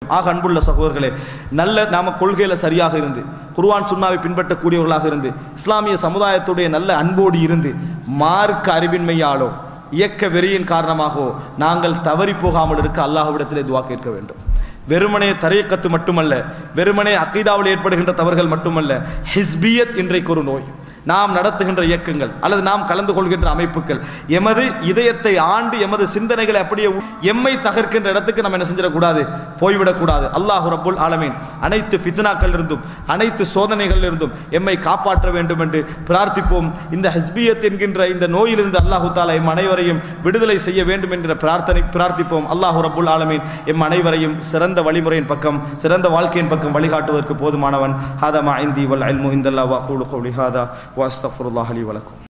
ஆக அன்புள்ள சகோதரர்களே நல்ல நாம கொள்கையில் சரியாக இருந்து குர்ஆன் சுன்னாவை பின்பற்றக்கூடியவர்களாக இருந்து இஸ்லாமிய சமுதாயத்துடைய நல்ல அன்போடு இருந்து மார்க்க அறிவின்மையாலோ இயக்க வெறியின் காரணமாகவோ நாங்கள் தவறி போகாமல் இருக்க அல்லாஹ்விடத்திலே துவா கேட்க வேண்டும் வெறுமனே தரையக்கத்து மட்டுமல்ல வெறுமனே அக்கீதாவில் ஏற்படுகின்ற தவறுகள் மட்டுமல்ல ஹிஸ்பியத் இன்றைக்கு ஒரு நோய் நாம் நடத்துகின்ற இயக்கங்கள் அல்லது நாம் கலந்து கொள்கின்ற அமைப்புகள் எமது இதயத்தை ஆண்டு எமது சிந்தனைகளை அப்படியே உ- எம்மை தகர்க்கின்ற இடத்துக்கு நம்ம என்ன செஞ்சிடக்கூடாது போய்விடக்கூடாது அல்லாஹ் ரப்புல் ஆலமீன் அனைத்து ஃபித்னாக்கள் இருந்தும் அனைத்து சோதனைகள் இருந்தும் எம்மை காப்பாற்ற வேண்டும் என்று பிரார்த்திப்போம் இந்த ஹஸ்பியத் என்கின்ற இந்த நோயிலிருந்து அல்லாஹு தாலா எம் அனைவரையும் விடுதலை செய்ய வேண்டும் என்கிற பிரார்த்தனை பிரார்த்திப்போம் அல்லாஹ் ரப்புல் ஆலமீன் எம் அனைவரையும் சிறந்த வழிமுறையின் பக்கம் சிறந்த வாழ்க்கையின் பக்கம் வழிகாட்டுவதற்கு போதுமானவன் ஹாதா மா இந்தி வல் அல்மு இந்தல்லா வா கூலு கௌலி ஹாதா வா அஸ்தஃபுருல்லாஹ் அலி வலக்கும்